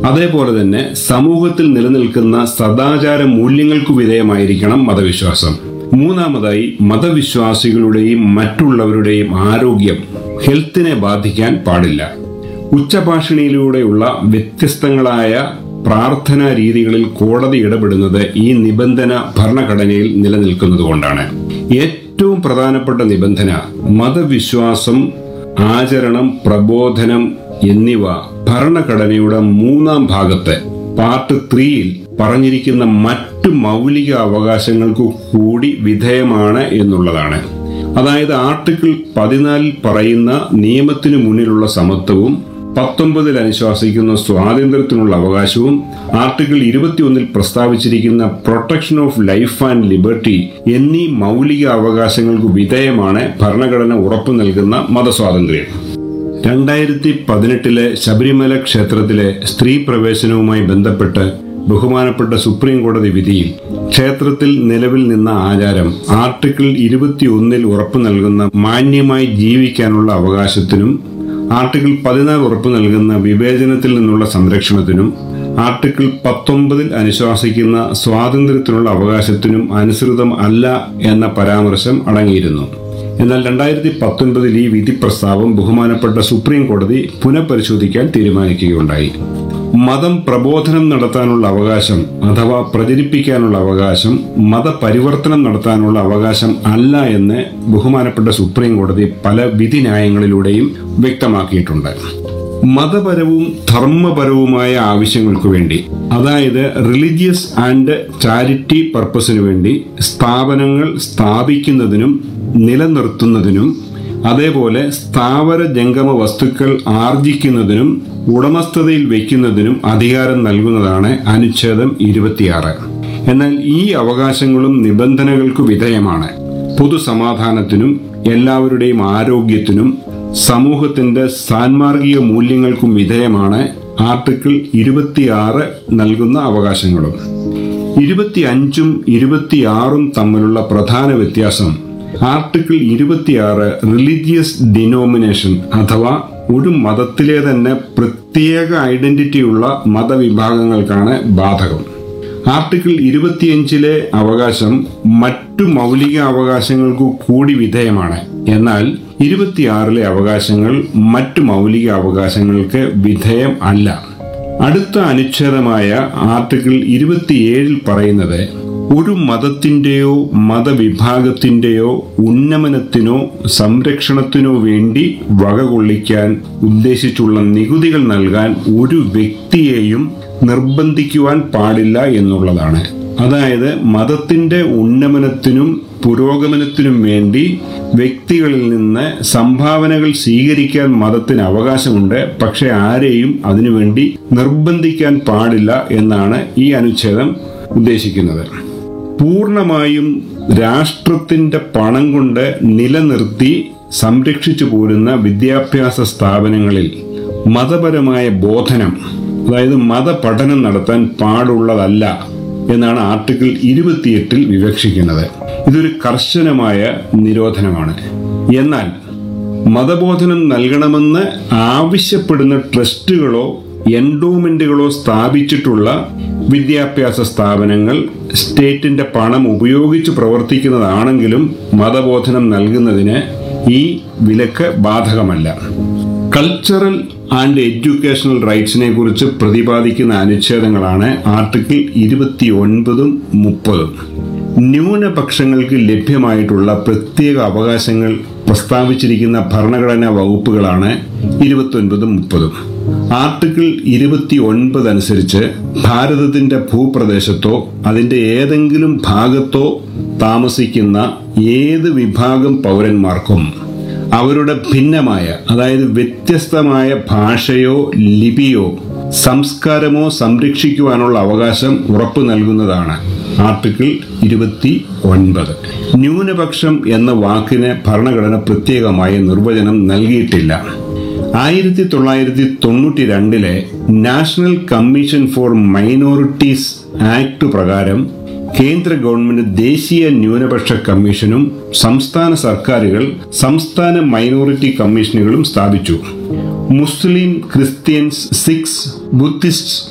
അതേപോലെ തന്നെ സമൂഹത്തിൽ നിലനിൽക്കുന്ന സദാചാര മൂല്യങ്ങൾക്കു വിധേയമായിരിക്കണം മതവിശ്വാസം മൂന്നാമതായി മതവിശ്വാസികളുടെയും മറ്റുള്ളവരുടെയും ആരോഗ്യം ഹെൽത്തിനെ ബാധിക്കാൻ പാടില്ല ഉച്ചഭാഷിണിയിലൂടെയുള്ള വ്യത്യസ്തങ്ങളായ പ്രാർത്ഥനാ രീതികളിൽ കോടതി ഇടപെടുന്നത് ഈ നിബന്ധന ഭരണഘടനയിൽ നിലനിൽക്കുന്നതുകൊണ്ടാണ് ഏറ്റവും പ്രധാനപ്പെട്ട നിബന്ധന മതവിശ്വാസം ആചരണം പ്രബോധനം എന്നിവ ഭരണഘടനയുടെ മൂന്നാം ഭാഗത്ത് പാർട്ട് ത്രീയിൽ പറഞ്ഞിരിക്കുന്ന മറ്റു മൗലിക അവകാശങ്ങൾക്കു കൂടി വിധേയമാണ് എന്നുള്ളതാണ് അതായത് ആർട്ടിക്കിൾ പതിനാലിൽ പറയുന്ന നിയമത്തിനു മുന്നിലുള്ള സമത്വവും പത്തൊമ്പതിൽ അനുശാസിക്കുന്ന സ്വാതന്ത്ര്യത്തിനുള്ള അവകാശവും ആർട്ടിക്കിൾ ഇരുപത്തിയൊന്നിൽ പ്രസ്താവിച്ചിരിക്കുന്ന protection of life and liberty എന്നീ മൗലിക അവകാശങ്ങൾക്ക് വിധേയമാണ് ഭരണഘടന ഉറപ്പു നൽകുന്ന മതസ്വാതന്ത്ര്യം രണ്ടായിരത്തി പതിനെട്ടിലെ ശബരിമല ക്ഷേത്രത്തിലെ സ്ത്രീ പ്രവേശനവുമായി ബന്ധപ്പെട്ട് ബഹുമാനപ്പെട്ട സുപ്രീം കോടതി വിധിയിൽ ക്ഷേത്രത്തിൽ നിലവിൽ നിന്ന ആചാരം ആർട്ടിക്കിൾ ഇരുപത്തിയൊന്നിൽ ഉറപ്പു നൽകുന്ന മാന്യമായി ജീവിക്കാനുള്ള അവകാശത്തിനും ആർട്ടിക്കിൾ പതിനാല് ഉറപ്പു നൽകുന്ന വിവേചനത്തിൽ നിന്നുള്ള സംരക്ഷണത്തിനും ആർട്ടിക്കിൾ പത്തൊമ്പതിൽ അനുശാസിക്കുന്ന സ്വാതന്ത്ര്യത്തിനുള്ള അവകാശത്തിനും അനുസൃതം അല്ല എന്ന പരാമർശം അടങ്ങിയിരുന്നു എന്നാൽ രണ്ടായിരത്തി പത്തൊൻപതിൽ ഈ വിധി പ്രസ്താവം ബഹുമാനപ്പെട്ട സുപ്രീം കോടതി പുനഃപരിശോധിക്കാൻ തീരുമാനിക്കുകയുണ്ടായി മതം പ്രബോധനം നടത്താനുള്ള അവകാശം അഥവാ പ്രചരിപ്പിക്കാനുള്ള അവകാശം മതപരിവർത്തനം നടത്താനുള്ള അവകാശം അല്ല എന്ന് ബഹുമാനപ്പെട്ട സുപ്രീം കോടതി പല വിധി ന്യായങ്ങളിലൂടെയും വ്യക്തമാക്കിയിട്ടുണ്ട് മതപരവും ധർമ്മപരവുമായ ആവശ്യങ്ങൾക്കു വേണ്ടി അതായത് റിലീജിയസ് ആൻഡ് ചാരിറ്റി പർപ്പസിനു വേണ്ടി സ്ഥാപനങ്ങൾ സ്ഥാപിക്കുന്നതിനും നിലനിർത്തുന്നതിനും അതേപോലെ സ്ഥാവര ജംഗമ വസ്തുക്കൾ ആർജിക്കുന്നതിനും ഉടമസ്ഥതയിൽ വയ്ക്കുന്നതിനും അധികാരം നൽകുന്നതാണ് അനുച്ഛേദം ഇരുപത്തിയാറ് എന്നാൽ ഈ അവകാശങ്ങളും നിബന്ധനകൾക്കു വിധേയമാണ് പൊതുസമാധാനത്തിനും എല്ലാവരുടെയും ആരോഗ്യത്തിനും സമൂഹത്തിന്റെ സാൻമാർഗിക മൂല്യങ്ങൾക്കും വിധേയമാണ് ആർട്ടിക്കിൾ ഇരുപത്തിയാറ് നൽകുന്ന അവകാശങ്ങളും ഇരുപത്തിയഞ്ചും ഇരുപത്തിയാറും തമ്മിലുള്ള പ്രധാന വ്യത്യാസം ആർട്ടിക്കിൾ ഇരുപത്തിയാറ് റിലീജിയസ് ഡിനോമിനേഷൻ അഥവാ ഒരു മതത്തിലെ തന്നെ പ്രത്യേക ഐഡന്റിറ്റിയുള്ള മതവിഭാഗങ്ങൾക്കാണ് ബാധകം ആർട്ടിക്കിൾ ഇരുപത്തിയഞ്ചിലെ അവകാശം മറ്റു മൗലിക അവകാശങ്ങൾക്കു കൂടി വിധേയമാണ് എന്നാൽ ഇരുപത്തിയാറിലെ അവകാശങ്ങൾ മറ്റു മൗലിക അവകാശങ്ങൾക്ക് വിധേയം അല്ല അടുത്ത അനുച്ഛേദമായ ആർട്ടിക്കിൾ ഇരുപത്തിയേഴിൽ പറയുന്നത് ഒരു മതത്തിന്റെയോ മതവിഭാഗത്തിന്റെയോ ഉന്നമനത്തിനോ സംരക്ഷണത്തിനോ വേണ്ടി വകകൊള്ളിക്കാൻ ഉദ്ദേശിച്ചുള്ള നികുതികൾ നൽകാൻ ഒരു വ്യക്തിയെയും നിർബന്ധിക്കുവാൻ പാടില്ല എന്നുള്ളതാണ് അതായത് മതത്തിന്റെ ഉന്നമനത്തിനും പുരോഗമനത്തിനും വേണ്ടി വ്യക്തികളിൽ നിന്ന് സംഭാവനകൾ സ്വീകരിക്കാൻ മതത്തിന് അവകാശമുണ്ട് പക്ഷെ ആരെയും അതിനുവേണ്ടി നിർബന്ധിക്കാൻ പാടില്ല എന്നാണ് ഈ അനുച്ഛേദം ഉദ്ദേശിക്കുന്നത് പൂർണ്ണമായും രാഷ്ട്രത്തിന്റെ പണം കൊണ്ട് നിലനിർത്തി സംരക്ഷിച്ചു പോരുന്ന വിദ്യാഭ്യാസ സ്ഥാപനങ്ങളിൽ മതപരമായ ബോധനം അതായത് മതപഠനം നടത്താൻ പാടുള്ളതല്ല എന്നാണ് ആർട്ടിക്കിൾ ഇരുപത്തിയെട്ടിൽ വിവക്ഷിക്കുന്നത് ഇതൊരു കർശനമായ നിരോധനമാണ് എന്നാൽ മതബോധനം നൽകണമെന്ന് ആവശ്യപ്പെടുന്ന ട്രസ്റ്റുകളോ എൻഡോമെന്റുകളോ സ്ഥാപിച്ചിട്ടുള്ള വിദ്യാഭ്യാസ സ്ഥാപനങ്ങൾ സ്റ്റേറ്റിന്റെ പണം ഉപയോഗിച്ച് പ്രവർത്തിക്കുന്നതാണെങ്കിലും മതബോധനം നൽകുന്നതിന് ഈ വിലക്ക് ബാധകമല്ല കൾച്ചറൽ ആൻഡ് എഡ്യൂക്കേഷണൽ റൈറ്റ്സിനെ കുറിച്ച് പ്രതിപാദിക്കുന്ന അനുച്ഛേദങ്ങളാണ് ആർട്ടിക്കിൾ ഇരുപത്തി ഒൻപതും മുപ്പതും ന്യൂനപക്ഷങ്ങൾക്ക് ലഭ്യമായിട്ടുള്ള പ്രത്യേക അവകാശങ്ങൾ പ്രസ്താവിച്ചിരിക്കുന്ന ഭരണഘടനാ വകുപ്പുകളാണ് ഇരുപത്തൊൻപതും മുപ്പതും ആർട്ടിക്കിൾ ഇരുപത്തി ഒൻപത് അനുസരിച്ച് ഭാരതത്തിന്റെ ഭൂപ്രദേശത്തോ അതിന്റെ ഏതെങ്കിലും ഭാഗത്തോ താമസിക്കുന്ന ഏത് വിഭാഗം പൗരന്മാർക്കും അവരുടെ ഭിന്നമായ അതായത് വ്യത്യസ്തമായ ഭാഷയോ ലിപിയോ സംസ്കാരമോ സംരക്ഷിക്കുവാനുള്ള അവകാശം ഉറപ്പു നൽകുന്നതാണ് ആർട്ടിക്കിൾ ഇരുപത്തി ഒൻപത് ന്യൂനപക്ഷം എന്ന വാക്കിന് ഭരണഘടന പ്രത്യേകമായ നിർവചനം നൽകിയിട്ടില്ല ആയിരത്തി തൊള്ളായിരത്തി തൊണ്ണൂറ്റി രണ്ടിലെ national commission for minorities act പ്രകാരം കേന്ദ്ര ഗവൺമെന്റ് ദേശീയ ന്യൂനപക്ഷ കമ്മീഷനും സംസ്ഥാന സർക്കാരുകൾ സംസ്ഥാന മൈനോറിറ്റി കമ്മീഷനുകളും സ്ഥാപിച്ചു മുസ്ലിം ക്രിസ്ത്യൻസ് സിഖ്സ് ബുദ്ധിസ്റ്റ്